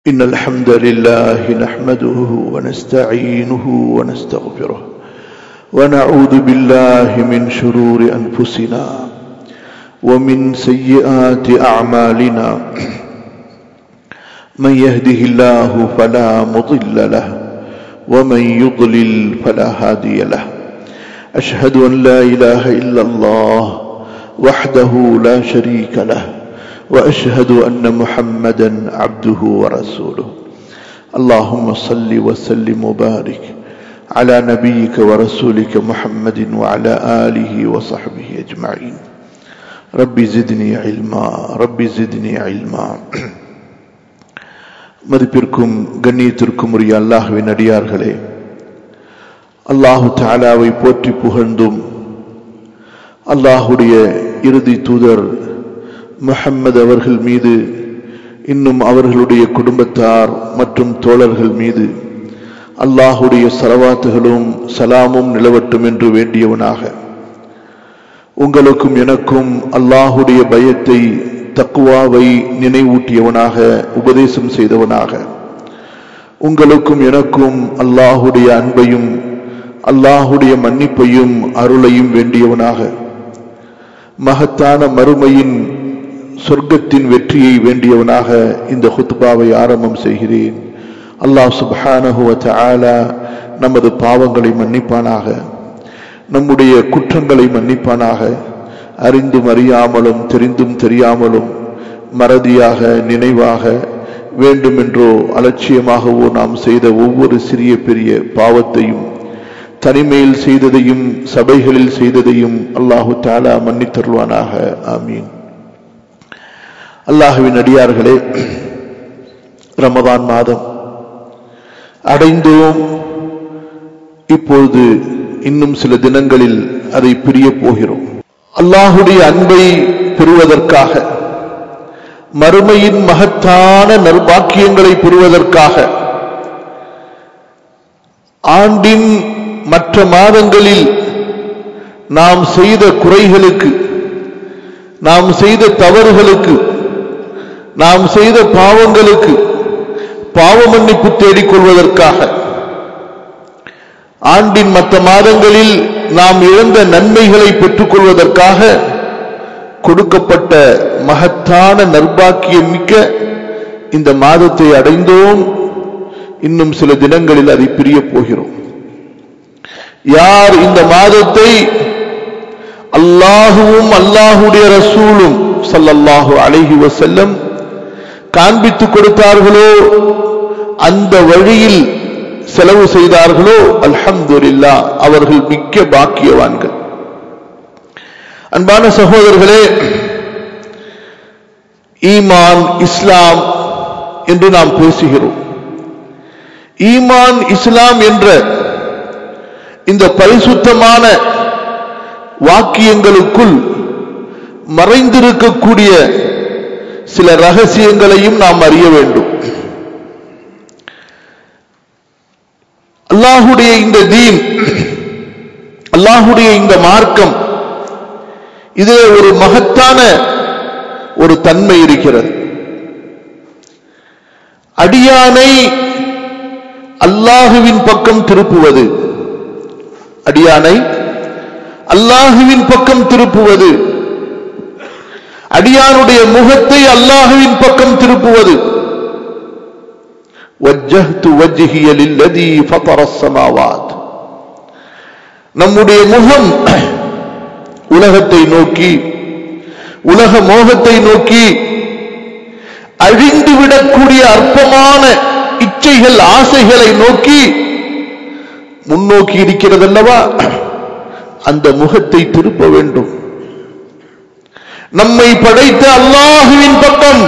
إن الحمد لله نحمده ونستعينه ونستغفره ونعوذ بالله من شرور أنفسنا ومن سيئات أعمالنا من يهده الله فلا مضل له ومن يضلل فلا هادي له أشهد أن لا إله إلا الله وحده لا شريك له واشهد ان محمدا عبده ورسوله اللهم صل وسلم وبارك على نبيك ورسولك محمد وعلى اله وصحبه اجمعين ربي زدني علما ربي زدني علما மதிப்பிற்கும் கண்ணியத்திற்கும் உரிய அல்லாஹுவின் அடியார்களே அல்லாஹு தாலாவை போற்றி புகழ்ந்தும் அல்லாஹுடைய இறுதி தூதர் முஹம்மது அவர்கள் மீது இன்னும் அவர்களுடைய குடும்பத்தார் மற்றும் தோழர்கள் மீது அல்லாஹுடைய சலவாத்துகளும் சலாமும் நிலவட்டும் என்று வேண்டியவனாக உங்களுக்கும் எனக்கும் அல்லாஹுடைய பயத்தை தக்குவாவை நினைவூட்டியவனாக உபதேசம் செய்தவனாக உங்களுக்கும் எனக்கும் அல்லாஹுடைய அன்பையும் அல்லாஹுடைய மன்னிப்பையும் அருளையும் வேண்டியவனாக மகத்தான மறுமையின் சொர்க்கத்தின் வெற்றியை வேண்டியவனாக இந்த ஹுத்பாவை ஆரம்பம் செய்கிறேன் அல்லாஹ் சுபஹானஹுவ ஆலா நமது பாவங்களை மன்னிப்பானாக நம்முடைய குற்றங்களை மன்னிப்பானாக அறிந்தும் அறியாமலும் தெரிந்தும் தெரியாமலும் மறதியாக நினைவாக வேண்டுமென்றோ அலட்சியமாகவோ நாம் செய்த ஒவ்வொரு சிறிய பெரிய பாவத்தையும் தனிமையில் செய்ததையும் சபைகளில் செய்ததையும் அல்லாஹு தாலா மன்னித்தருவானாக ஆமீன் அல்லாஹுவின் அடியார்களே ரமதான் மாதம் அடைந்தோம் இப்பொழுது இன்னும் சில தினங்களில் அதை பிரிய போகிறோம் அல்லாஹுடைய அன்பை பெறுவதற்காக மறுமையின் மகத்தான நற்பாக்கியங்களை பெறுவதற்காக ஆண்டின் மற்ற மாதங்களில் நாம் செய்த குறைகளுக்கு நாம் செய்த தவறுகளுக்கு நாம் செய்த பாவங்களுக்கு பாவ மன்னிப்பு தேடிக்கொள்வதற்காக ஆண்டின் மற்ற மாதங்களில் நாம் இழந்த நன்மைகளை பெற்றுக்கொள்வதற்காக கொடுக்கப்பட்ட மகத்தான நர்பாக்கியம் மிக்க இந்த மாதத்தை அடைந்தோம் இன்னும் சில தினங்களில் அதை பிரிய போகிறோம் யார் இந்த மாதத்தை அல்லாஹுவும் அல்லாஹுடைய ரசூலும் சல்லல்லாஹு அழகி வசல்லம் காண்பித்து கொடுத்தார்களோ அந்த வழியில் செலவு செய்தார்களோ அல்ஹம்துல்லா அவர்கள் மிக்க பாக்கியவான்கள் அன்பான சகோதரர்களே ஈமான் இஸ்லாம் என்று நாம் பேசுகிறோம் ஈமான் இஸ்லாம் என்ற இந்த பரிசுத்தமான வாக்கியங்களுக்குள் மறைந்திருக்கக்கூடிய சில ரகசியங்களையும் நாம் அறிய வேண்டும் அல்லாஹுடைய இந்த தீன் அல்லாஹுடைய இந்த மார்க்கம் இதில் ஒரு மகத்தான ஒரு தன்மை இருக்கிறது அடியானை அல்லாஹுவின் பக்கம் திருப்புவது அடியானை அல்லாஹுவின் பக்கம் திருப்புவது அடியானுடைய முகத்தை அல்லாஹுவின் பக்கம் திருப்புவது وجهت وجهي للذي فطر السماوات நம்முடைய முகம் உலகத்தை நோக்கி உலக மோகத்தை நோக்கி அழிந்து விடக்கூடிய அற்பமான இச்சைகள் ஆசைகளை நோக்கி முன்னோக்கி இருக்கிறது அல்லவா அந்த முகத்தை திருப்ப வேண்டும் நம்மை படைத்த அல்லாஹுவின் பக்கம்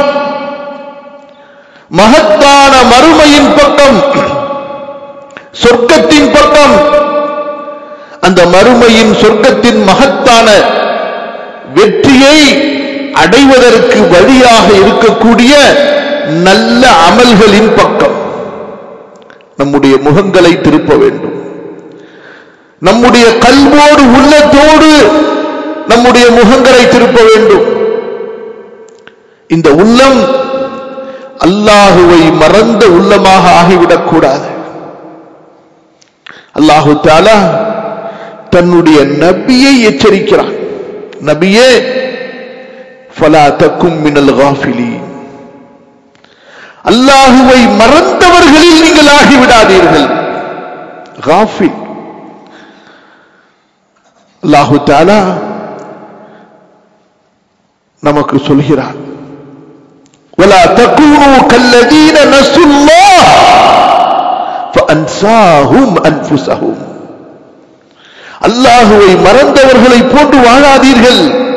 மகத்தான மறுமையின் பக்கம் சொர்க்கத்தின் பக்கம் அந்த மறுமையின் சொர்க்கத்தின் மகத்தான வெற்றியை அடைவதற்கு வழியாக இருக்கக்கூடிய நல்ல அமல்களின் பக்கம் நம்முடைய முகங்களை திருப்ப வேண்டும் நம்முடைய கல்வோடு உள்ளத்தோடு நம்முடைய முகங்களை திருப்ப வேண்டும் இந்த உள்ளம் அல்லாஹுவை மறந்த உள்ளமாக ஆகிவிடக் கூடாது அல்லாஹு தாலா தன்னுடைய நபியை எச்சரிக்கிறான் நபியே ஃபலா தக்கும் மினல் காஃபிலீன் அல்லாஹுவை மறந்தவர்களில் நீங்கள் ஆகிவிடாதீர்கள் காஃபில் அல்லாஹு தாலா நமக்கு சொல்கிறான் ولا تكونوا كالذين نسوا الله فأنساهم أنفسهم அல்லாஹுவை மறந்தவர்களை போன்று வாழாதீர்கள்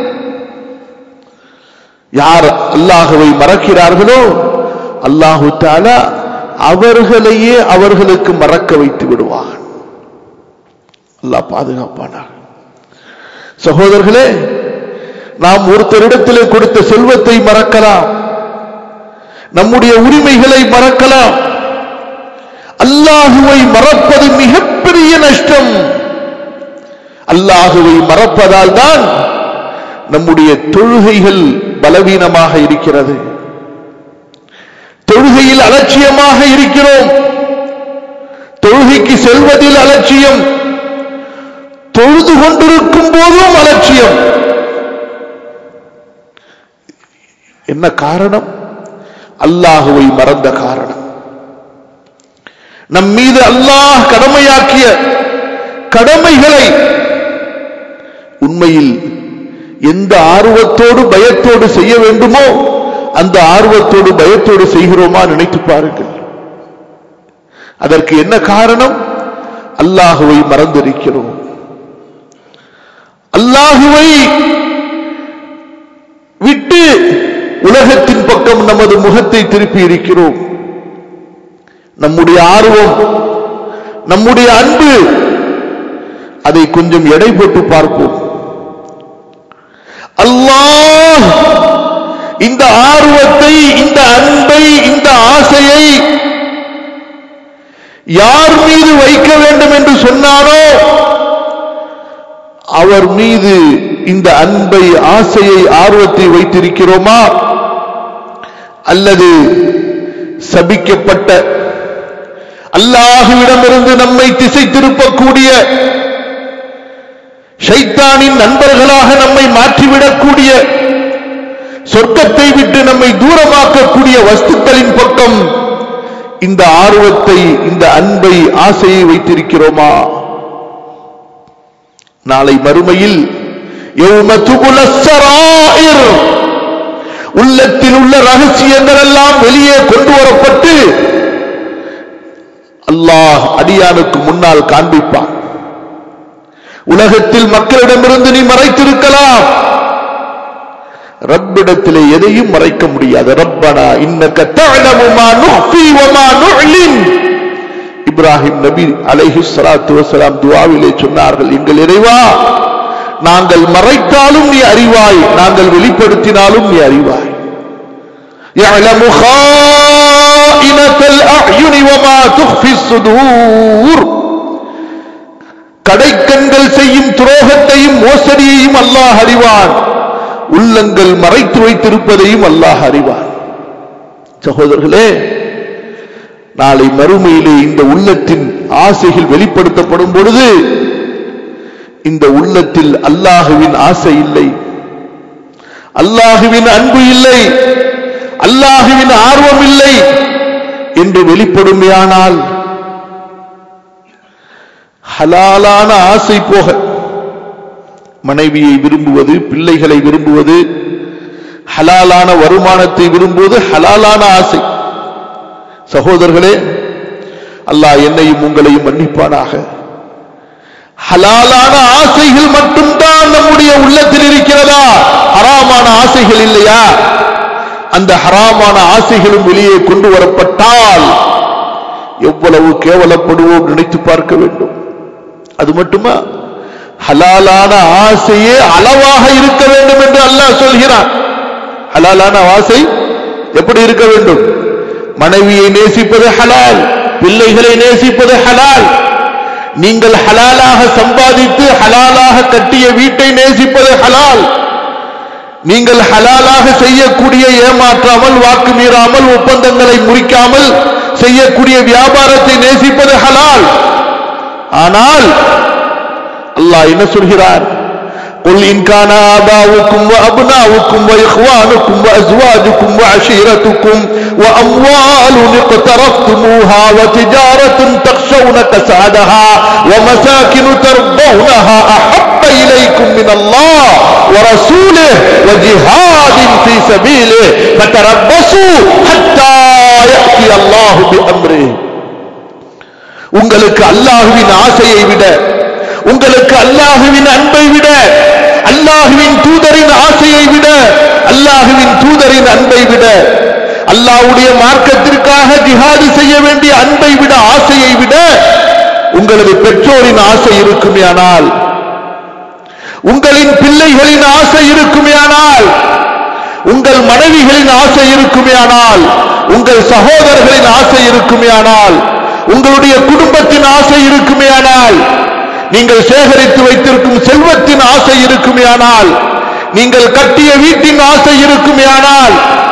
யார் அல்லாஹுவை மறக்கிறார்களோ அல்லாஹு தாலா அவர்களையே அவர்களுக்கு மறக்க வைத்து விடுவான் அல்லாஹ் பாதுகாப்பானார் சகோதரர்களே நாம் ஒருத்தரிடத்திலே கொடுத்த செல்வத்தை மறக்கலாம் நம்முடைய உரிமைகளை மறக்கலாம் அல்லாஹுவை மறப்பது மிகப்பெரிய நஷ்டம் அல்லாஹுவை மறப்பதால் தான் நம்முடைய தொழுகைகள் பலவீனமாக இருக்கிறது தொழுகையில் அலட்சியமாக இருக்கிறோம் தொழுகைக்கு செல்வதில் அலட்சியம் தொழுது கொண்டிருக்கும் போதும் அலட்சியம் என்ன காரணம் அல்லாஹுவை மறந்த காரணம் நம் மீது அல்லாஹ் கடமையாக்கிய கடமைகளை உண்மையில் எந்த ஆர்வத்தோடு பயத்தோடு செய்ய வேண்டுமோ அந்த ஆர்வத்தோடு பயத்தோடு செய்கிறோமா நினைத்து பாருங்கள் அதற்கு என்ன காரணம் அல்லாஹுவை மறந்திருக்கிறோம் அல்லாஹுவை விட்டு உலகத்தின் பக்கம் நமது முகத்தை திருப்பி இருக்கிறோம் நம்முடைய ஆர்வம் நம்முடைய அன்பு அதை கொஞ்சம் எடை போட்டு பார்ப்போம் அல்லாஹ் இந்த ஆர்வத்தை இந்த அன்பை இந்த ஆசையை யார் மீது வைக்க வேண்டும் என்று சொன்னாரோ அவர் மீது இந்த அன்பை ஆசையை ஆர்வத்தை வைத்திருக்கிறோமா அல்லது சபிக்கப்பட்ட அல்லாஹுவிடமிருந்து நம்மை திசை திருப்பக்கூடிய ஷைத்தானின் நண்பர்களாக நம்மை மாற்றிவிடக்கூடிய சொர்க்கத்தை விட்டு நம்மை தூரமாக்கக்கூடிய வஸ்துக்களின் பக்கம் இந்த ஆர்வத்தை இந்த அன்பை ஆசையை வைத்திருக்கிறோமா நாளை மறுமையில் யௌம துபுல ஸராயிர். உள்ளத்தில் உள்ள ரகசியங்கள் எல்லாம் வெளியே கொண்டு வரப்பட்டு அல்லாஹ் அடியானுக்கு முன்னால் காண்பிப்பான் உலகத்தில் மக்களிடமிருந்து நீ மறைத்திருக்கலாம் ரப்பிடத்திலே எதையும் மறைக்க முடியாது ரப்பனா இன்னக்க தஅலமு மா நுஃபி வ மா நுஅலின் இப்ராஹிம் நபி அலைஹி ஸலாத்து வஸலாம் துஆவிலே சொன்னார்கள் எங்கள் இறைவா நாங்கள் மறைத்தாலும் நீ அறிவாய் நாங்கள் வெளிப்படுத்தினாலும் நீ அறிவாய் يعلم خائنة الأعين وما تخفي الصدور கடைக்கண்கள் செய்யும் துரோகத்தையும் மோசடியையும் அல்லாஹ் அறிவான் உள்ளங்கள் மறைத்து வைத்திருப்பதையும் அல்லாஹ் அறிவான் சகோதரர்களே நாளை மறுமையிலே இந்த உள்ளத்தின் ஆசைகள் வெளிப்படுத்தப்படும் பொழுது இந்த உள்ளத்தில் அல்லாஹுவின் ஆசை இல்லை அல்லாஹுவின் அன்பு இல்லை அல்லாஹுவின் ஆர்வம் இல்லை என்று வெளிப்படுமையானால் ஹலாலான ஆசை போக மனைவியை விரும்புவது பிள்ளைகளை விரும்புவது ஹலாலான வருமானத்தை விரும்புவது ஹலாலான ஆசை சகோதரர்களே அல்லாஹ் என்னையும் உங்களையும் மன்னிப்பானாக ஹலாலான ஆசைகள் மட்டும்தான் நம்முடைய உள்ளத்தில் இருக்கிறதா ஹராமான ஆசைகள் இல்லையா அந்த ஹராமான ஆசைகளும் வெளியே கொண்டு வரப்பட்டால் எவ்வளவு கேவலப்படுவோம் நினைத்து பார்க்க வேண்டும் அது மட்டுமா ஹலாலான ஆசையே அளவாக இருக்க வேண்டும் என்று அல்லாஹ் சொல்கிறான் ஹலாலான ஆசை எப்படி இருக்க வேண்டும் மனைவியை நேசிப்பது ஹலால் பிள்ளைகளை நேசிப்பது ஹலால் நீங்கள் ஹலாலாக சம்பாதித்து ஹலாலாக கட்டிய வீட்டை நேசிப்பது ஹலால் நீங்கள் ஹலாலாக செய்யக்கூடிய ஏமாற்றாமல் வாக்கு மீறாமல் ஒப்பந்தங்களை முறிக்காமல் செய்யக்கூடிய வியாபாரத்தை நேசிப்பது ஹலால் ஆனால் அல்லாஹ் என்ன சொல்கிறார் قل إن كان آباؤكم وأبناؤكم وإخوانكم وأزواجكم وعشيرتكم وأموال اقترفتموها وتجارة تخشون كسادها ومساكن ترضونها أحب إليكم من الله ورسوله وجهاد في سبيله فتربصوا حتى يأتي الله بأمره உங்களுக்கு அல்லாஹுவின் ஆசையை விட உங்களுக்கு அல்லாஹுவின் அன்பை விட அல்லாஹுவின் தூதரின் ஆசையை விட அல்லாஹுவின் தூதரின் அன்பை விட அல்லாஹ்வுடைய மார்க்கத்திற்காக ஜிஹாது செய்ய வேண்டிய அன்பை விட ஆசையை விட உங்களது பெற்றோரின் ஆசை இருக்குமேயானால் உங்களின் பிள்ளைகளின் ஆசை இருக்குமேயானால் உங்கள் மனைவிகளின் ஆசை இருக்குமேயானால் உங்கள் சகோதரர்களின் ஆசை இருக்குமேயானால் உங்களுடைய குடும்பத்தின் ஆசை இருக்குமேயானால் நீங்கள் சேகரித்து வைத்திருக்கும் செல்வத்தின் ஆசை இருக்குமேயானால் நீங்கள் கட்டிய வீட்டின் ஆசை இருக்குமேயானால்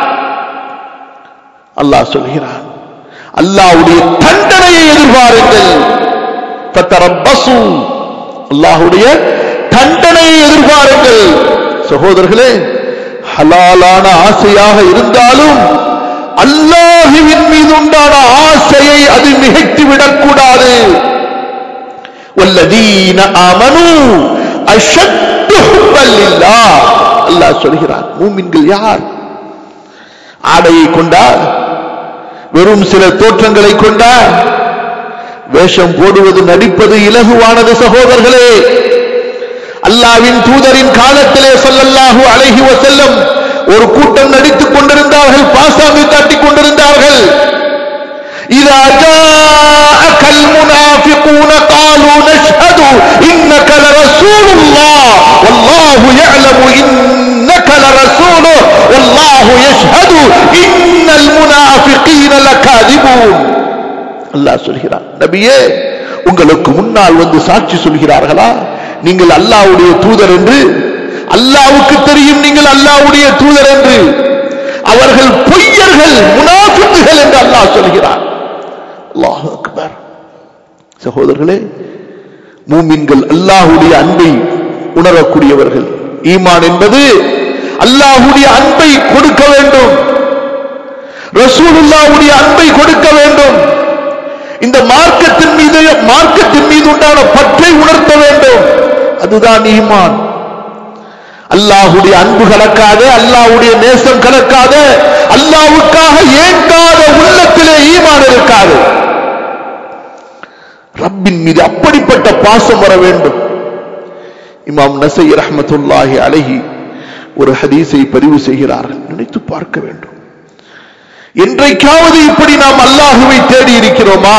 அல்லாஹ் சொல்கிறான் அல்லாஹ்வுடைய தண்டனையை எதிர்பாருங்கள் தத்தரப்பசு அல்லாஹ்வுடைய தண்டனையை எதிர்பாருங்கள் சகோதரர்களே ஹலாலான ஆசையாக இருந்தாலும் அல்லாஹுவின் மீது உண்டான ஆசையை அது மிகைத்து விடக்கூடாது والذين آمنوا أشد حبا لله அல்லாஹ் சொல்கிறான் மூமின்கள் யார் ஆடையை கொண்டா வெறும் சில தோற்றங்களை கொண்டா வேஷம் போடுவது நடிப்பது இலகுவானது சகோதரர்களே அல்லாவின் தூதரின் காலத்திலே சொல்லல்லாஹு அலைஹி வஸல்லம் ஒரு கூட்டம் நடித்துக் கொண்டிருந்தார்கள் பாசாமி காட்டிக் கொண்டிருந்தார்கள் إذا جاءك المنافقون قالوا نشهد إنك لرسول الله والله يعلم إنك لرسوله والله يشهد إن المنافقين لكاذبون அல்லாஹ் சொல்கிறான் நபியே உங்களுக்கு முன்னால் வந்து சாட்சி சொல்கிறார்களா நீங்கள் அல்லாஹ்வுடைய தூதர் என்று அல்லாஹ்வுக்கு தெரியும் நீங்கள் அல்லாஹ்வுடைய தூதர் என்று அவர்கள் பொய்யர்கள் முனாஃபிக்குகள் என்று அல்லாஹ் சொல்கிறார் அல்லாஹ் அக்பர் சகோதரர்களே மூமின்கள் அல்லாஹ்வுடைய அன்பை உணரக்கூடியவர்கள் ஈமான் என்பது அல்லாஹ்வுடைய அன்பை கொடுக்க வேண்டும் ரசூலுல்லாஹ்வுடைய அன்பை கொடுக்க வேண்டும் இந்த மார்க்கத்தின் மீது மார்க்கத்தின் மீது உண்டான பற்றை உணர்த்த வேண்டும் அதுதான் ஈமான் அல்லாஹுடைய அன்பு கலக்காத அல்லாஹுடைய நேசம் கலக்காத அல்லாஹுக்காக ஏங்காத உள்ளத்திலே ஈமான் இருக்காது ரப்பின் மீது அப்படிப்பட்ட பாசம் வர வேண்டும் இமாம் நசை ரஹமத்துல்லாஹி அழகி ஒரு ஹதீஸை பதிவு செய்கிறார்கள் நினைத்து பார்க்க வேண்டும் என்றைக்காவது இப்படி நாம் அல்லாஹுவை தேடி இருக்கிறோமா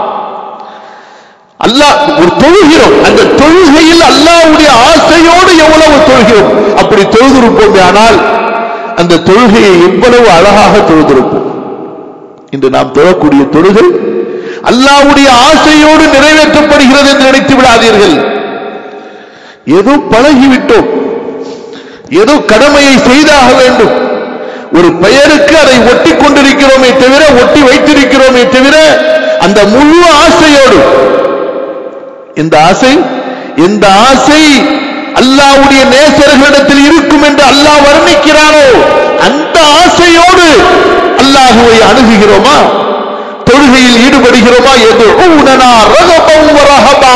அல்லாஹ் ஒரு தொழுகிறோம் அந்த தொழுகையில் அல்லாஹ்வுடைய ஆசையோடு எவ்வளவு தொழுகிறோம் அப்படி தொழுதிருப்போம் ஆனால் அந்த தொழுகையை எவ்வளவு அழகாக தொழுதிருப்போம் இன்று நாம் தொழக்கூடிய தொழுகை அல்லாஹ்வுடைய ஆசையோடு நிறைவேற்றப்படுகிறது என்று நினைத்து விடாதீர்கள் ஏதோ பழகிவிட்டோம் ஏதோ கடமையை செய்தாக வேண்டும் ஒரு பெயருக்கு அதை ஒட்டி கொண்டிருக்கிறோமே தவிர ஒட்டி வைத்திருக்கிறோமே தவிர அந்த முழு ஆசையோடு இந்த ஆசை எந்த ஆசை அல்லாவுடைய நேசர்களிடத்தில் இருக்கும் என்று அல்லாஹ் வர்ணிக்கிறானோ அந்த ஆசையோடு அல்லாஹுவை அணுகுகிறோமா தொழுகையில் ஈடுபடுகிறோமா எது ஊனனா ரகபம் ரஹபா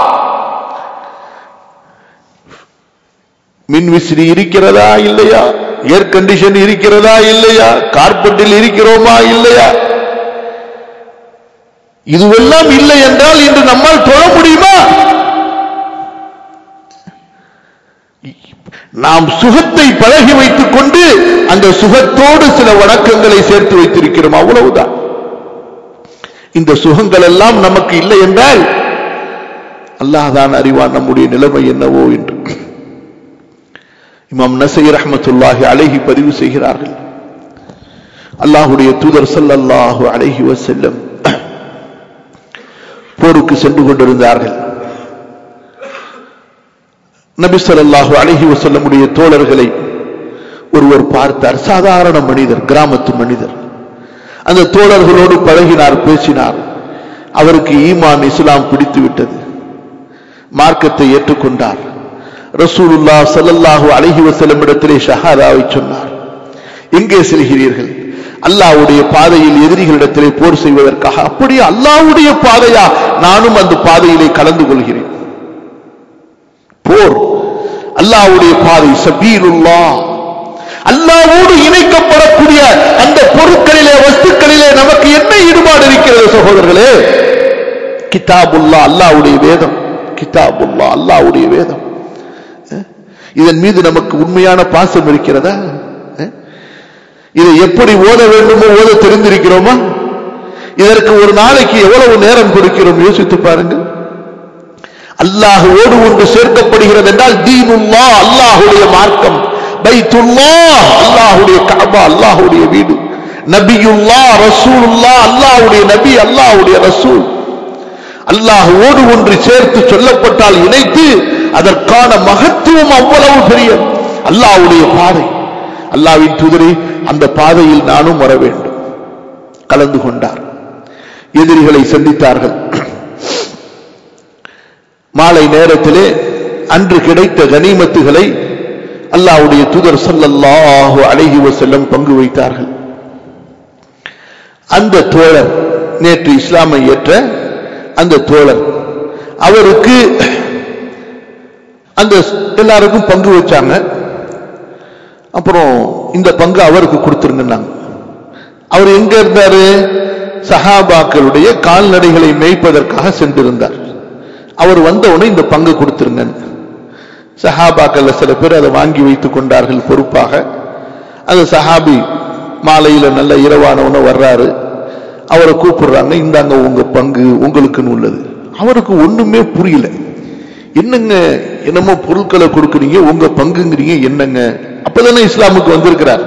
மின் விசிறி இருக்கிறதா இல்லையா ஏர் கண்டிஷன் இருக்கிறதா இல்லையா கார்பெட்டில் இருக்கிறோமா இல்லையா இதுவெல்லாம் இல்லை என்றால் இன்று நம்மால் தொழ முடியுமா நாம் சுகத்தை பழகி வைத்துக் கொண்டு அந்த சுகத்தோடு சில வணக்கங்களை சேர்த்து வைத்திருக்கிறோம் அவ்வளவுதான் இந்த சுகங்கள் எல்லாம் நமக்கு இல்லை என்றால் அல்லாஹ் அறிவான் நம்முடைய நிலைமை என்னவோ என்று இமாம் நசை ரஹமத்துல்லாஹி அழகி பதிவு செய்கிறார்கள் அல்லாஹுடைய தூதர் சல்லல்லாஹு அழகி வசல்லம் போருக்கு சென்று கொண்டிருந்தார்கள் நபி ஸல்லல்லாஹு அலைஹி வஸல்லமுடைய தோழர்களை ஒருவர் பார்த்தார் சாதாரண மனிதர் கிராமத்து மனிதர் அந்த தோழர்களோடு பழகினார் பேசினார் அவருக்கு ஈமான் இஸ்லாம் பிடித்து விட்டது மார்க்கத்தை ஏற்றுக்கொண்டார் ரசூலுல்லா ஸல்லல்லாஹு அலைஹி வஸல்லம் இடத்திலே ஷஹாதாவை சொன்னார் எங்கே செல்கிறீர்கள் அல்லாஹ்வுடைய பாதையில் எதிரிகளிடத்திலே போர் செய்வதற்காக அப்படியே அல்லாஹ்வுடைய பாதையா நானும் அந்த பாதையிலே கலந்து கொள்கிறேன் போர் அல்லாஹ்வுடைய பாதை சபீலுல்லா அல்லாஹ்வோடு இணைக்கப்படக்கூடிய அந்த பொருட்களிலே வஸ்துக்களிலே நமக்கு என்ன ஈடுபாடு இருக்கிறது சகோதரர்களே கிதாபுல்லா அல்லாஹ்வுடைய வேதம் கிதாபுல்லா அல்லாஹ்வுடைய வேதம் அஹ்? இதன் மீது நமக்கு உண்மையான பாசம் இருக்கிறதா அஹ்? இதை எப்படி ஓத வேண்டுமோ ஓத தெரிந்திருக்கிறோமா இதற்கு ஒரு நாளைக்கு எவ்வளவு நேரம் கொடுக்கிறோம் யோசித்து பாருங்கள் அல்லாஹுவோடு ஒன்று சேர்க்கப்படுகிறது என்றால் தீனுல்லா அல்லாஹுடைய மார்க்கம் பைத்துல்லா அல்லாஹுடைய கஅபா அல்லாஹுடைய வீடு நபியுல்லா ரசூலுல்லா அல்லாஹுடைய நபி அல்லாஹுடைய ரசூல் அல்லாஹுவோடு ஒன்று சேர்த்து சொல்லப்பட்டால் இணைத்து அதற்கான மகத்துவம் அவ்வளவு பெரிய அல்லாஹ்வுடைய பாதை அல்லாஹ்வின் தூதரே அந்த பாதையில் நானும் வர வேண்டும் கலந்து கொண்டார் எதிரிகளை சந்தித்தார்கள் மாலை நேரத்திலே அன்று கிடைத்த கனிமத்துகளை அல்லாஹ்வுடைய தூதர் ஸல்லல்லாஹு அலைஹி வஸல்லம் பங்கு வைத்தார்கள் அந்த தோழர் நேற்று இஸ்லாமை ஏற்ற அந்த தோழர் அவருக்கு அந்த எல்லாருக்கும் பங்கு வச்சாங்க அப்புறம் இந்த பங்கு அவருக்கு கொடுத்துருங்கன்னாங்க அவர் எங்க இருந்தாரு சஹாபாக்களுடைய கால்நடைகளை மேய்ப்பதற்காக சென்றிருந்தார் அவர் வந்தவுடனே இந்த பங்கு கொடுத்துருங்க சஹாபாக்கள்ல சில பேர் அதை வாங்கி வைத்துக் கொண்டார்கள் பொறுப்பாக அந்த சஹாபி மாலையில நல்ல இரவானவன வர்றாரு அவரை கூப்பிடுறாங்க இந்தாங்க உங்க பங்கு உங்களுக்குன்னு உள்ளது அவருக்கு ஒண்ணுமே புரியல என்னங்க என்னமோ பொருட்களை கொடுக்குறீங்க உங்க பங்குங்கிறீங்க என்னங்க அப்பதானே இஸ்லாமுக்கு வந்திருக்கிறார்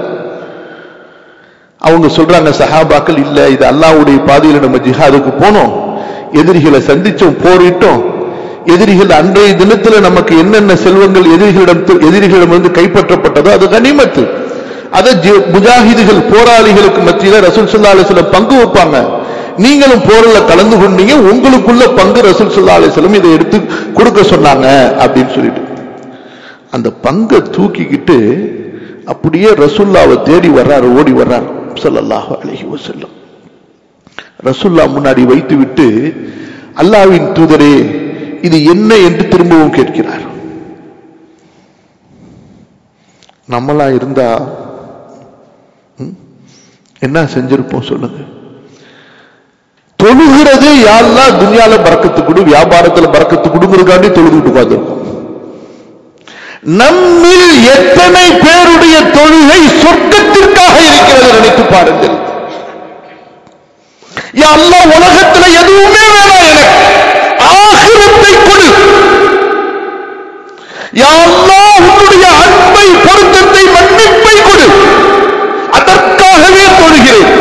அவங்க சொல்றாங்க சஹாபாக்கள் இல்ல இது அல்லாஹ்வுடைய பாதையில நம்ம ஜிஹாதுக்கு போனோம் எதிரிகளை சந்திச்சோம் போரிட்டோம் எதிரிகள் அன்றைய தினத்துல நமக்கு என்னென்ன செல்வங்கள் எதிரிகளிடம் எதிரிகளிடம் வந்து கைப்பற்றப்பட்டதோ அது கனிமத்து அதை ஜி- முஜாஹிதுகள் போராளிகளுக்கு மத்தியில ரசூல் ஸல்லல்லாஹு அலைஹி வஸல்லம் பங்கு வைப்பாங்க நீங்களும் போரில் கலந்து கொண்டீங்க உங்களுக்குள்ள பங்கு ரசூல் ஸல்லல்லாஹு அலைஹி வஸல்லம் இதை எடுத்து கொடுக்க சொன்னாங்க அப்படின்னு சொல்லிட்டு அந்த பங்கை தூக்கிக்கிட்டு அப்படியே ரசூல்லாவை தேடி வர்றாரு ஓடி வர்றாரு ஸல்லல்லாஹு அலைஹி வஸல்லம் ரசூல்லா முன்னாடி வைத்து விட்டு அல்லாஹ்வின் தூதரே இது என்ன என்று திரும்பவும் கேட்கிறார் நம்மளா இருந்தா ம், என்ன செஞ்சிருப்போம் சொல்லுங்க தொழுகிறது யாரெல்லாம் துனியால பறக்கத்து கொடு வியாபாரத்துல பறக்கத்து கொடுங்கிறதுக்காண்டி தொழுதுட்டு உட்கார்ந்துருக்கோம் நம்மில் எத்தனை பேருடைய தொழுகை சொர்க்கத்திற்காக இருக்கிறது நினைத்து பாருங்கள் யா அல்லாஹ் உலகத்துல எதுவுமே வேணாம் எனக்கு ஆகிரத்தை கொடு யா அல்லாஹ் உன்னுடைய அன்பை பொருத்தத்தை மன்னிப்பை கொடு அதற்காகவே தொழுகிறேன்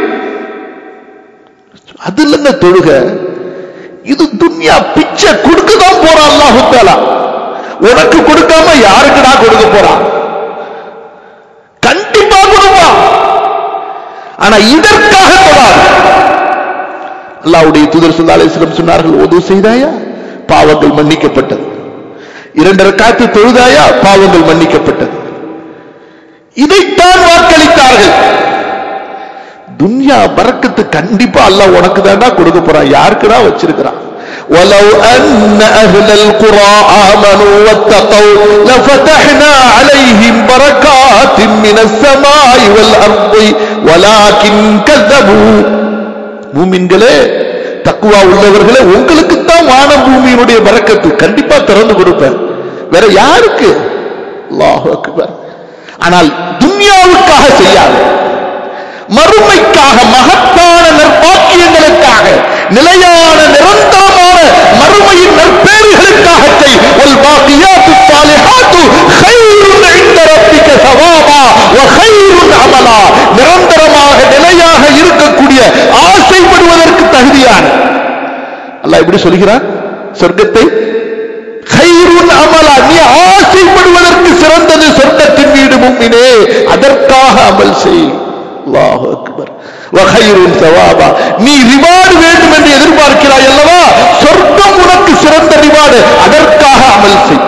அது இல்லைங்க தொழுக இது துன்யா பிச்சை கொடுக்கதான் போறான் அல்லாஹு தாலா உனக்கு கொடுக்காம யாருக்குடா கொடுக்க போறான் கண்டிப்பா கொடுப்பான் ஆனா இதற்காக தொழாது அல்லாஹ்வுடைய தூதர் ஸல்லல்லாஹு அலைஹி வஸல்லம் சொன்னார்கள் உது செய்தாயா பாவங்கள் மன்னிக்கப்பட்டது இரண்டரை காத்து தொழுதாயா பாவங்கள் மன்னிக்கப்பட்டது இதைத்தான் வாக்களித்தார்கள் துன்யா பறக்கத்து கண்டிப்பா அல்லாஹ் உனக்கு தான்டா கொடுக்க போறான் யாருக்குடா வச்சிருக்கிறான் ولو أن أهل القرى آمنوا واتقوا لفتحنا عليهم بركات من السماء والأرض ولكن كذبوا மூமின்களே தக்குவா உள்ளவர்களே உங்களுக்கு தான் வான பூமியினுடைய பறக்கத்து கண்டிப்பா திறந்து கொடுப்பேன் வேற யாருக்கு அல்லாஹ் அக்பர் ஆனால் துன்யாவுக்காக செய்யாது மறுமைக்காக மகத்தான நற்பாக்கியங்களுக்காக நிலையான நிரந்தரமான மறுமையின் நற்பேறுகளுக்காக செய் வல் பாக்கியாத்து சாலிஹாத்து கைருன் இன்த ரப்பிக சவாபா வ கைருன் அமலா நிரந்தரமாக நிலையாக இருக்கக்கூடிய ஆசைப்படுவதற்கு தகுதியான அல்லாஹ் எப்படி சொல்கிறான் சொர்க்கத்தை கைருன் அமலா நீ ஆசைப்படுவதற்கு சிறந்தது சொர்க்கத்தின் வீடு மும்மினே அதற்காக அமல் செய் அல்லாஹு அக்பர் வகைருன் சவாபா நீ ரிவார்டு வேண்டும் என்று எதிர்பார்க்கிறாய் அல்லவா சொர்க்கம் உனக்கு சிறந்த ரிவார்டு அதற்காக அமல் செய்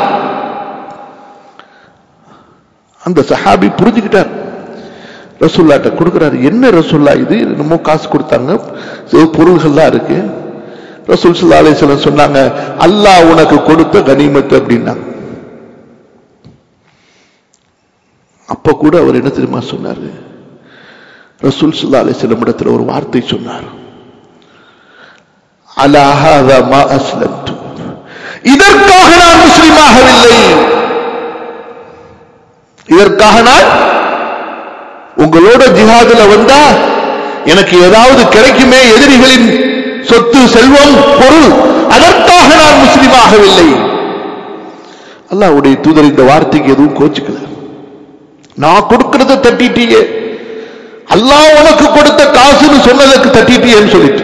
அந்த சஹாபி புரிஞ்சுக்கிட்டார் ரசூல்லாட்ட கொடுக்கிறாரு என்ன ரசூல்லா இது என்னமோ காசு கொடுத்தாங்க சில பொருள்கள்லாம் இருக்கு ரசூல் சல்லா அலிஸ்லாம் சொன்னாங்க அல்லாஹ் உனக்கு கொடுத்த கனிமத்து அப்படின்னாங்க அப்ப கூட அவர் என்ன தெரியுமா சொன்னாரு ரசூல் சல்லா அலிஸ்லம் இடத்துல ஒரு வார்த்தை சொன்னார் அலாஹாத மா அஸ்லம்து இதற்காக நான் முஸ்லீமாகவில்லை இதற்காக நான் உங்களோட ஜிஹாதுல வந்தா எனக்கு ஏதாவது கிடைக்குமே எதிரிகளின் சொத்து செல்வம் பொருள் அதற்காக நான் முஸ்லீமாகவில்லை அல்லாஹ்வுடைய தூதர் இந்த வார்த்தைக்கு எதுவும் கோச்சுக்கல நான் கொடுக்கறத தட்டிட்டியே அல்லாஹ் உனக்கு கொடுத்த காசுன்னு சொன்னதுக்கு தட்டிட்டியேன்னு சொல்லிட்டு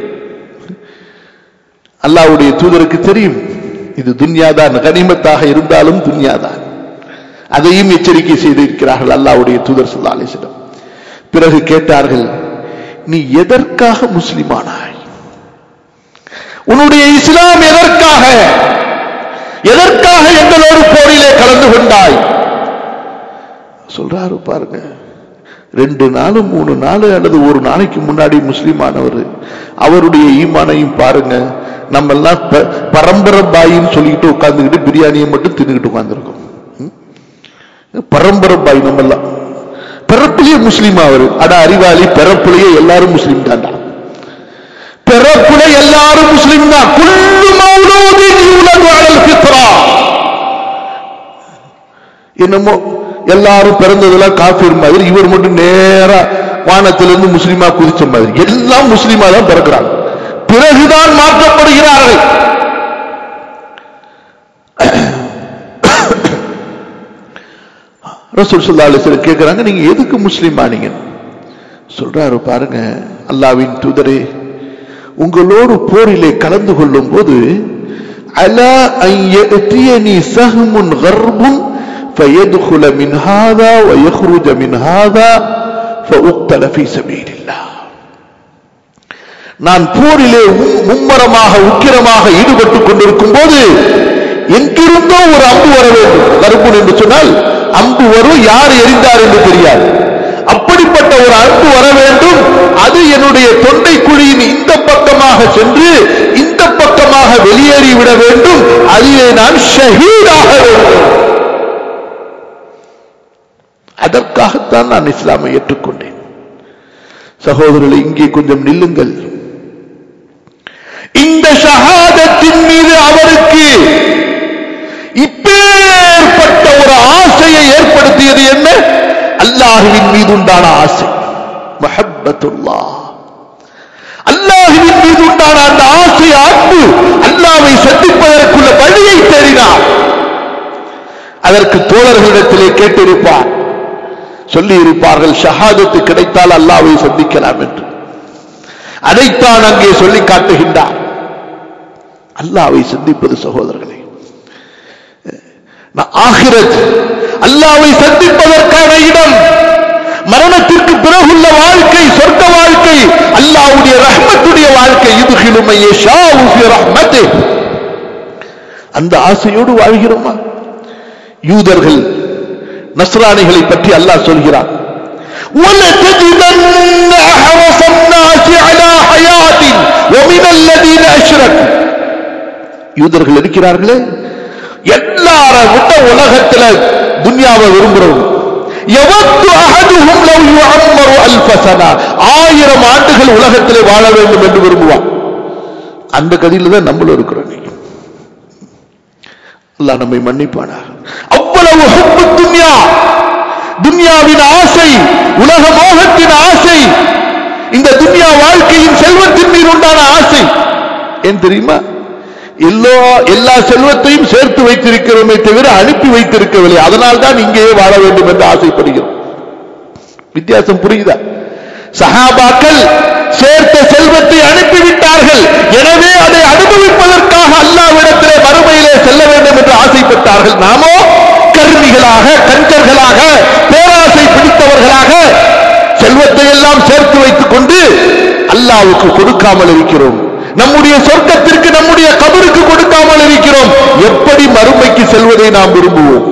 அல்லாஹ்வுடைய தூதருக்கு தெரியும் இது துன்யாதான் கனிமத்தாக இருந்தாலும் துன்யாதான் அதையும் எச்சரிக்கை செய்திருக்கிறார்கள் அல்லாஹ்வுடைய தூதர் ஸல்லல்லாஹு அலைஹி வஸல்லம் பிறகு கேட்டார்கள் நீ எதற்காக முஸ்லிமானாய் உன்னுடைய இஸ்லாம் எதற்காக எதற்காக எங்களோடு போரிலே கலந்து கொண்டாய் சொல்றாரு பாருங்க ரெண்டு நாலு மூணு நாள் அல்லது ஒரு நாளைக்கு முன்னாடி முஸ்லிமானவர் அவருடைய ஈமானையும் பாருங்க நம்ம எல்லாம் ப- பரம்பரை பாயின்னு சொல்லிக்கிட்டு உட்கார்ந்துக்கிட்டு பிரியாணியை மட்டும் தின்னுக்கிட்டு உட்கார்ந்துருக்கோம் பரம்பரை பாய் நம்ம எல்லாம் பிறப்புலயே முஸ்லீம் அவரு அட அறிவாளி பிறப்புலயே எல்லாரும் முஸ்லீம் தான்டா பிறப்புல எல்லாரும் முஸ்லீம் தான் குல்லு மௌலூதின் யூலது அலல் ஃபித்ரா என்னமோ எல்லாரும் பிறந்ததெல்லாம் காஃபிர் மாதிரி இவர் மட்டும் நேரா வானத்திலிருந்து முஸ்லீமா குதிச்ச மாதிரி எல்லாம் முஸ்லீமா தான் பிறக்கிறாங்க பிறகுதான் மாற்றப்படுகிறார்கள் ரசூல் ஸல்லல்லாஹு அலைஹி வஸல்லம் கேக்குறாங்க நீங்க எதுக்கு முஸ்லீம் ஆனீங்க சொல்றாரு பாருங்க அல்லாஹ்வின் தூதரே உங்களோடு போரிலே கலந்து கொள்ளும் போது அலா ஐயத்தியனி சஹ்முன் கர்புன் فيدخل من هذا ويخرج من هذا فأقتل في سبيل الله நான் போரிலே மு- மும்மரமாக உக்கிரமாக ஈடுபட்டுக் கொண்டிருக்கும் போது எங்கிருந்தோ ஒரு அம்பு வர வேண்டும் கருப்புன் என்று சொன்னால் அம்பு வரும் யார் எரிந்தார் என்று தெரியாது அப்படிப்பட்ட ஒரு அம்பு வர வேண்டும் அது என்னுடைய தொண்டை குழியின் இந்த பக்கமாக சென்று இந்த பக்கமாக வெளியேறி விட வேண்டும் அதிலே நான் ஷஹீதாக வேண்டும் அதற்காகத்தான் நான் இஸ்லாமை ஏற்றுக்கொண்டேன் சகோதரர்களே இங்கே கொஞ்சம் நில்லுங்கள் இந்த ஷஹாதத்தின் மீது அவருக்கு இப்பேற்பட்ட ஒரு ஆசையை ஏற்படுத்தியது என்ன அல்லாஹுவின் மீது உண்டான ஆசை மஹப்பத்துல்லா அல்லாஹுவின் மீது உண்டான அந்த ஆசை அன்பு அல்லாவை சந்திப்பதற்குள்ள வழியை தேடினார் அதற்கு தோழர்களிடத்திலே கேட்டிருப்பார் சொல்லி இருப்பார்கள் ஷஹாதத்து கிடைத்தால் அல்லாவை சந்திக்கலாம் என்று அதைத்தான் அங்கே சொல்லி காட்டுகின்றார் அல்லாவை சந்திப்பது சகோதரர்களே நான் ஆகிரத் அல்லாவை சந்திப்பதற்கான இடம் மரணத்திற்கு பிறகுள்ள வாழ்க்கை சொர்க்க வாழ்க்கை அல்லாஹ்வுடைய ரஹ்மத்துடைய வாழ்க்கை இது ஹிலுமையே ரஹ்மத்தே அந்த ஆசையோடு வாழ்கிறோமா யூதர்கள் நஸ்ரானிகளை பற்றி அல்லாஹ் சொல்கிறான் وَلَتَجِدَنَّ أَحْرَصَ النَّاسِ عَلَى حَيَاةٍ وَمِنَ الَّذِينَ أَشْرَكُوا யூதர்கள் இருக்கிறார்களே எல்லார விட உலகத்துல துன்யாவை விரும்புறவங்க எவத்து அஹதுஹும் லவ் யுஅம்மரு அல்ஃப சனா ஆயிரம் ஆண்டுகள் உலகத்திலே வாழ வேண்டும் என்று விரும்புவான் அந்த கதியில தான் நம்மளும் இருக்கிறோம் இன்னைக்கு. அல்லாஹ் நம்மை மன்னிப்பானார் அவ்வளவு ஹுப்பு துன்யா துன்யாவின் ஆசை உலக மோகத்தின் ஆசை இந்த துன்யா வாழ்க்கையின் செல்வத்தின் மீது உண்டான ஆசை ஏன் தெரியுமா எல்லா எல்லா செல்வத்தையும் சேர்த்து வைத்திருக்கிறோமே தவிர அனுப்பி வைத்திருக்கவில்லை அதனால் தான் இங்கேயே வாழ வேண்டும் என்று ஆசைப்படுகிறோம் வித்தியாசம் புரியுதா சஹாபாக்கள் சேர்த்த செல்வத்தை அனுப்பிவிட்டார்கள் எனவே அதை அனுபவிப்பதற்காக அல்லாவிடத்திலே மறுமையிலே செல்ல வேண்டும் என்று ஆசைப்பட்டார்கள் நாமோ கர்மி கொலையாளிகளாக கஞ்சர்களாக பேராசை பிடித்தவர்களாக செல்வத்தை எல்லாம் சேர்த்து வைத்துக் கொண்டு அல்லாவுக்கு கொடுக்காமல் இருக்கிறோம் நம்முடைய சொர்க்கத்திற்கு நம்முடைய கபருக்கு கொடுக்காமல் இருக்கிறோம் எப்படி மறுமைக்கு செல்வதை நாம் விரும்புவோம்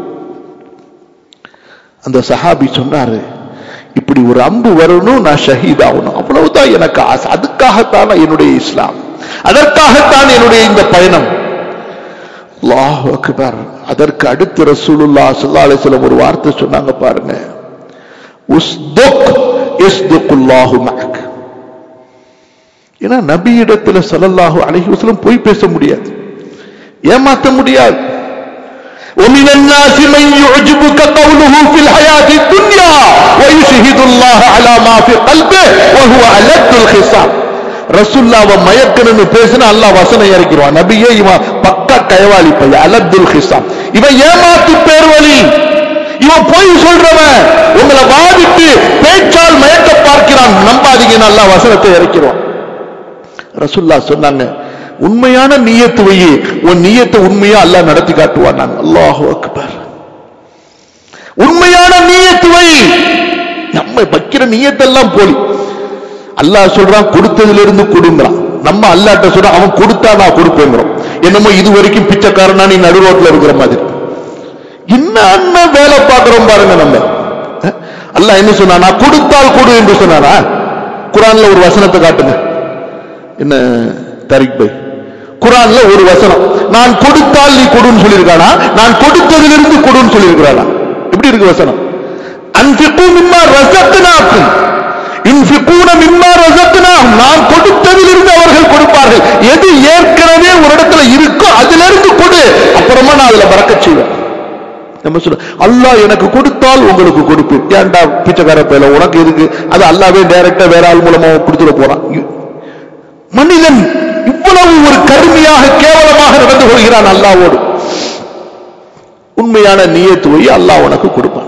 அந்த சஹாபி சொன்னாரு இப்படி ஒரு அம்பு வரணும் நான் ஷஹீத் ஆகணும் அவ்வளவுதான் எனக்கு ஆசை அதுக்காகத்தான் என்னுடைய இஸ்லாம் அதற்காகத்தான் என்னுடைய இந்த பயணம் அல்லாஹ் அக்பர் அதற்கு அடுத்து ரசூலுல்லா ஸல்லல்லாஹு அலைஹி வஸல்லம் ஒரு வார்த்தை சொன்னாங்க பாருங்க உஸ்துக் யஸ்துகுல்லாஹு மஅக் ஏன்னா நபியிடத்துல ஸல்லல்லாஹு அலைஹி வஸல்லம் பொய் பேச முடியாது ஏமாத்த முடியாது ومن الناس من يعجبك قوله في الحياة الدنيا ويشهد الله على ما في قلبه وهو ألد الخصام ரசுல்லாவை மயக்கணும்னு பேசினா அல்லாஹ் வசனம் இறக்கிடுவான் நபியே இவன் பக்கா கயவாளி பைய அலத்துல் ஹிசாம் இவன் ஏமாத்து பேர்வழி இவன் பொய் சொல்றவன் உங்களை வாதிட்டு பேச்சால் மயக்க பார்க்கிறான் நம்பாதீங்கன்னு அல்லாஹ் வசனத்தை இறக்கிடுவான் ரசுல்லா சொன்னாங்க உண்மையான நீயத்து வையே உன் நீயத்தை உண்மையா அல்லாஹ் நடத்தி காட்டுவான் நாங்க அல்லாஹு அக்பர் உண்மையான நீயத்து வை நம்ம வைக்கிற நீயத்தெல்லாம் போலி அல்லாஹ் சொல்றான் கொடுத்ததுல இருந்து கொடுங்கிறான் நம்ம அல்லாட்ட சொல்ற அவன் கொடுத்தா நான் கொடுப்பேங்கிறோம் என்னமோ இது வரைக்கும் பிச்சைக்காரனா நீ நடு ரோட்ல இருக்கிற மாதிரி என்ன வேலை பார்க்கிறோம் பாருங்க நம்ம அஹ்? அல்லாஹ் என்ன சொன்னா நான் கொடுத்தால் கொடு என்று சொன்னாரா குரான்ல ஒரு வசனத்தை காட்டுங்க என்ன தரிக் பை குரான்ல ஒரு வசனம் நான் கொடுத்தால் நீ கொடுன்னு சொல்லியிருக்கானா நான் கொடுத்ததிலிருந்து கொடுன்னு சொல்லியிருக்கிறானா எப்படி இருக்கு வசனம் அன்பிப்பு மிம்மா ரசத்தினாக்கும் இன்பிப்பூன மிம்மா ரசத்தினாகும் நான் கொடுத்ததிலிருந்து அவர்கள் கொடுப்பார்கள் எது ஏற்கனவே ஒரு இடத்துல இருக்கோ அதிலிருந்து கொடு அப்புறமா நான் அதுல பறக்கச் செய்வேன் நம்ம சொல்ல அல்லாஹ் எனக்கு கொடுத்தால் உங்களுக்கு கொடுப்பேன் ஏன்டா பிச்சைக்கார பேல உனக்கு எதுக்கு அது அல்லாவே டைரக்டா வேற ஆள் மூலமா கொடுத்துட போறான் மனிதன் இவ்வளவு ஒரு கடுமையாக கேவலமாக நடந்து கொள்கிறான் அல்லாவோடு உண்மையான நியத்துவை அல்லாஹ் உனக்கு கொடுப்பான்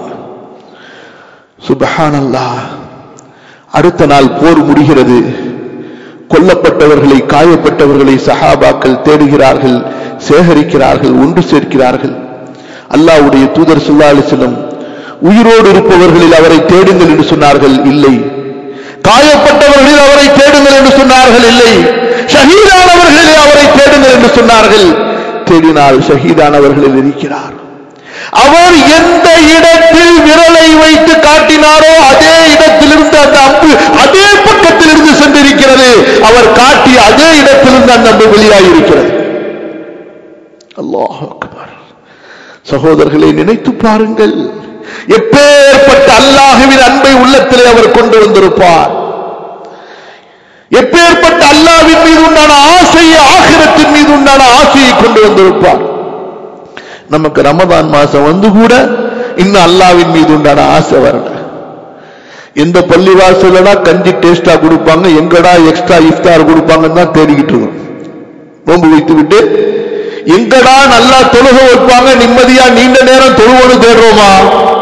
சுபஹானல்லாஹ் அடுத்த நாள் போர் முடிகிறது கொல்லப்பட்டவர்களை காயப்பட்டவர்களை சஹாபாக்கள் தேடுகிறார்கள் சேகரிக்கிறார்கள் ஒன்று சேர்க்கிறார்கள் அல்லாஹ்வுடைய தூதர் ஸல்லல்லாஹு அலைஹி வஸல்லம் உயிரோடு இருப்பவர்களில் அவரை தேடுங்கள் என்று சொன்னார்கள் இல்லை காயப்பட்டவர்களில் அவரை தேடுங்கள் என்று சொன்னார்கள் இல்லை ஷஹீதானவர்களில் அவரை தேடுங்கள் என்று சொன்னார்கள் தேடினால் ஷஹீதானவர்களில் இருக்கிறார் அவர் எந்த இடத்தில் விரலை வைத்து காட்டினாரோ அதே இடத்திலிருந்து அந்த அம்பு அதே பக்கத்திலிருந்து சென்றிருக்கிறது அவர் காட்டிய அதே இடத்திலிருந்து அந்த அம்பு வெளியாகியிருக்கிறது அல்லாஹ் அக்பர் சகோதரர்களை நினைத்து பாருங்கள் எப்பேற்பட்ட அல்லாஹுவின் அன்பை உள்ளத்திலே அவர் கொண்டு வந்திருப்பார் எப்பேற்பட்ட அல்லாவின் மீது உண்டான ஆசையை ஆகிரத்தின் மீது உண்டான ஆசையை கொண்டு வந்திருப்பார் நமக்கு ரமதான் மாசம் வந்து கூட இன்னும் அல்லாவின் மீது உண்டான ஆசை வரல எந்த பள்ளி வாசலடா கஞ்சி டேஸ்டா கொடுப்பாங்க எங்கடா எக்ஸ்ட்ரா இஃப்தார் கொடுப்பாங்கன்னு தான் தேடிக்கிட்டு இருக்கோம் நோன்பு வைத்து விட்டு எங்கடா நல்லா தொழுக வைப்பாங்க நிம்மதியா நீண்ட நேரம் தொழுவோன்னு தேடுறோமா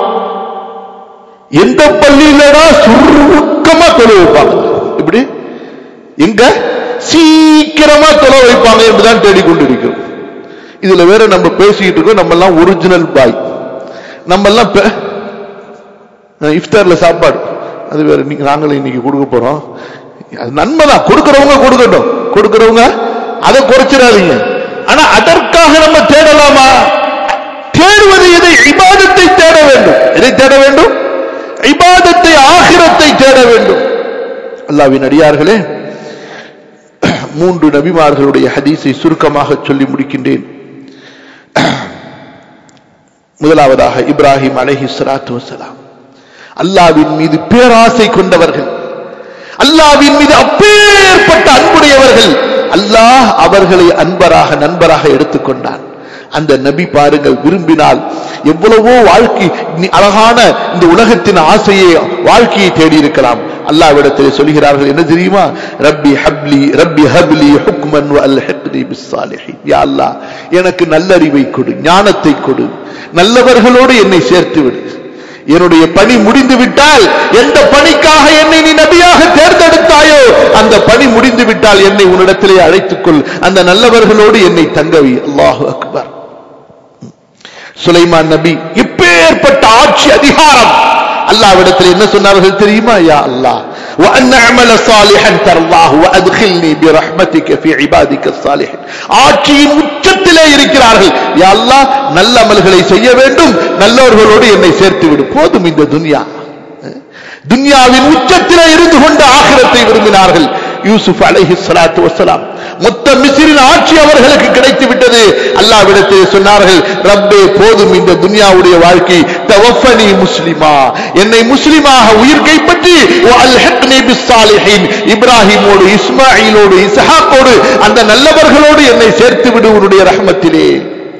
எந்த பள்ளியிலடா சுருக்கமா தொழு வைப்பாங்க இப்படி எங்க சீக்கிரமா தொலை வைப்பாங்க என்றுதான் தேடிக்கொண்டிருக்கிறோம் இதுல வேற நம்ம பேசிக்கிட்டு இருக்கோம் நம்ம எல்லாம் ஒரிஜினல் பாய் நம்ம எல்லாம் பே- அஹ் இஃப்தார்ல சாப்பாடு அது வேற இன்னைக்கு நாங்களும் இன்னைக்கு கொடுக்க போறோம் அது நன்மைதான் கொடுக்கறவங்க கொடுக்கட்டும் கொடுக்கறவங்க அதை குறைச்சிடாதீங்க ஆனா அதற்காக நம்ம தேடலாமா தேடுவது எதை இபாதத்தை தேட வேண்டும் எதை தேட வேண்டும் இபாதத்தை ஆகிரத்தை தேட வேண்டும் அல்லாவின் அடியார்களே மூன்று நபிமார்களுடைய ஹதீஸை சுருக்கமாக சொல்லி முடிக்கின்றேன் முதலாவதாக இப்ராஹிம் அலைஹி ஸலாத்து வஸலாம் அல்லாவின் மீது பேராசை கொண்டவர்கள் அல்லாவின் மீது அப்பேற்பட்ட அன்புடையவர்கள் அல்லாஹ் அவர்களை அன்பராக நண்பராக எடுத்துக்கொண்டான் அந்த நபி பாருங்கள் விரும்பினால் எவ்வளவோ வாழ்க்கை நீ- அழகான இந்த உலகத்தின் ஆசையை வாழ்க்கையை தேடி இருக்கலாம் அல்லாவிடத்தில் சொல்கிறார்கள் என்ன தெரியுமா ரப்பி ஹப்லி ரப்பி ஹப்லி ஹுக்மன் வ அல்ஹிக்னி பிஸ்ஸாலிஹீன் யா அல்லாஹ் எனக்கு நல்லறிவை கொடு ஞானத்தை கொடு நல்லவர்களோடு என்னை சேர்த்து விடு என்னுடைய பணி முடிந்து விட்டால் எந்த பணிக்காக என்னை நீ நபியாக தேர்ந்தெடுத்தாயோ அந்த பணி முடிந்து விட்டால் என்னை உன்னிடத்திலே அழைத்துக் கொள் அந்த நல்லவர்களோடு என்னை தங்கவி அல்லாஹு அக்பர் சுலைமான் நபி இப்பேற்பட்ட ஆட்சி அதிகாரம் அல்லாவிடத்தில் என்ன சொன்னார்கள் தெரியுமா யா அல்லாஹ் وأن أعمل صالحا ترضاه وأدخلني برحمتك في عبادك الصالحين ஆட்சியின் உச்சத்திலே இருக்கிறார்கள் யா அல்லாஹ் நல்ல அமல்களை செய்ய வேண்டும் நல்லவர்களோடு என்னை சேர்த்து விடு போதும் இந்த துன்யா துன்யாவின் உச்சத்திலே இருந்து கொண்டு ஆகிரத்தை விரும்பினார்கள் யூசுப் அலைஹி ஸலாத்து வஸலாம் மொத்த மிஸ்ரின் ஆட்சி அவர்களுக்கு கிடைத்து விட்டது அல்லாஹ்விடத்தில் சொன்னார்கள் ரப்பே போதும் இந்த துன்யாவுடைய வாழ்க்கை தவஃபனி முஸ்லிமா என்னை முஸ்லிமாக உயிர் கைப்பற்றி வஅல்ஹிக்னி பிஸ்ஸாலிஹீன் இப்ராஹிமோடு இஸ்மாயிலோடு இஸ்ஹாக்கோடு அந்த நல்லவர்களோடு என்னை சேர்த்து விடு உன்னுடைய ரஹ்மத்திலே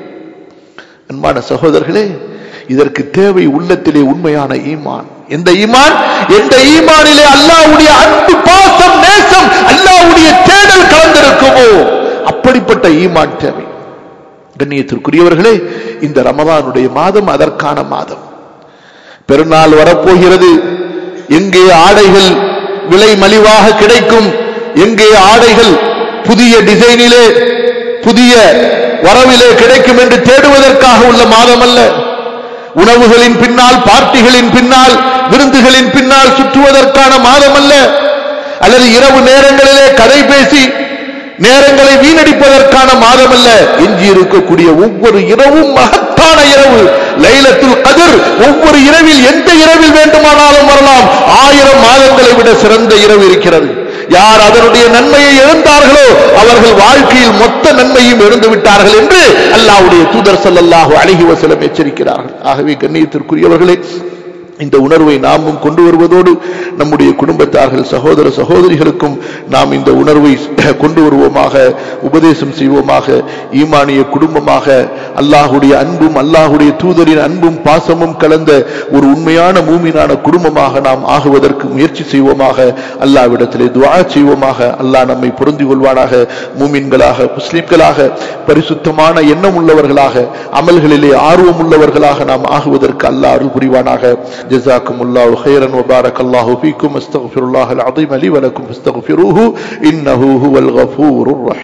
அன்பான சகோதரர்களே இதற்கு தேவை உள்ளத்திலே உண்மையான ஈமான் எந்த ஈமான் எந்த ஈமானிலே அல்லாஹ்வுடைய அன்பு பாசம் நேசம் அல்லாஹ்வுடைய தேடல் கலந்திருக்குமோ அப்படிப்பட்ட ஈமான் தேவை கண்ணியத்திற்குரியவர்களே இந்த ரமதானுடைய மாதம் அதற்கான மாதம் பெருநாள் வரப்போகிறது எங்கே ஆடைகள் விலை மலிவாக கிடைக்கும் எங்கே ஆடைகள் புதிய டிசைனிலே புதிய வரவிலே கிடைக்கும் என்று தேடுவதற்காக உள்ள மாதம் அல்ல உணவுகளின் பின்னால் பார்ட்டிகளின் பின்னால் விருந்துகளின் பின்னால் சுற்றுவதற்கான மாதம் அல்ல அல்லது இரவு நேரங்களிலே கதை பேசி நேரங்களை வீணடிப்பதற்கான மாதம் அல்ல எஞ்சி இருக்கக்கூடிய ஒவ்வொரு இரவும் மகத்தான இரவு லைலத்துல் கதிர் ஒவ்வொரு இரவில் எந்த இரவில் வேண்டுமானாலும் வரலாம் ஆயிரம் மாதங்களை விட சிறந்த இரவு இருக்கிறது யார் அதனுடைய நன்மையை இழந்தார்களோ அவர்கள் வாழ்க்கையில் மொத்த நன்மையும் இழந்து விட்டார்கள் என்று அல்லாஹ்வுடைய தூதர் ஸல்லல்லாஹு அலைஹி வஸல்லம் எச்சரிக்கிறார்கள் ஆகவே கண்ணியத்திற்குரியவர்களே இந்த உணர்வை நாமும் கொண்டு வருவதோடு நம்முடைய குடும்பத்தார்கள் சகோதர சகோதரிகளுக்கும் நாம் இந்த உணர்வை கொண்டு வருவோமாக உபதேசம் செய்வோமாக ஈமானிய குடும்பமாக அல்லாஹுடைய அன்பும் அல்லாஹுடைய தூதரின் அன்பும் பாசமும் கலந்த ஒரு உண்மையான மூமினான குடும்பமாக நாம் ஆகுவதற்கு முயற்சி செய்வோமாக அல்லாவிடத்திலே துவா செய்வோமாக அல்லாஹ் நம்மை பொருந்தி கொள்வானாக மூமின்களாக முஸ்லிம்களாக பரிசுத்தமான எண்ணம் உள்ளவர்களாக அமல்களிலே ஆர்வம் உள்ளவர்களாக நாம் ஆகுவதற்கு அல்லாஹ் அருள் புரிவானாக جزاكم الله خيرا وبارك الله فيكم استغفر الله العظيم لي ولكم فاستغفروه إنه هو الغفور الرحيم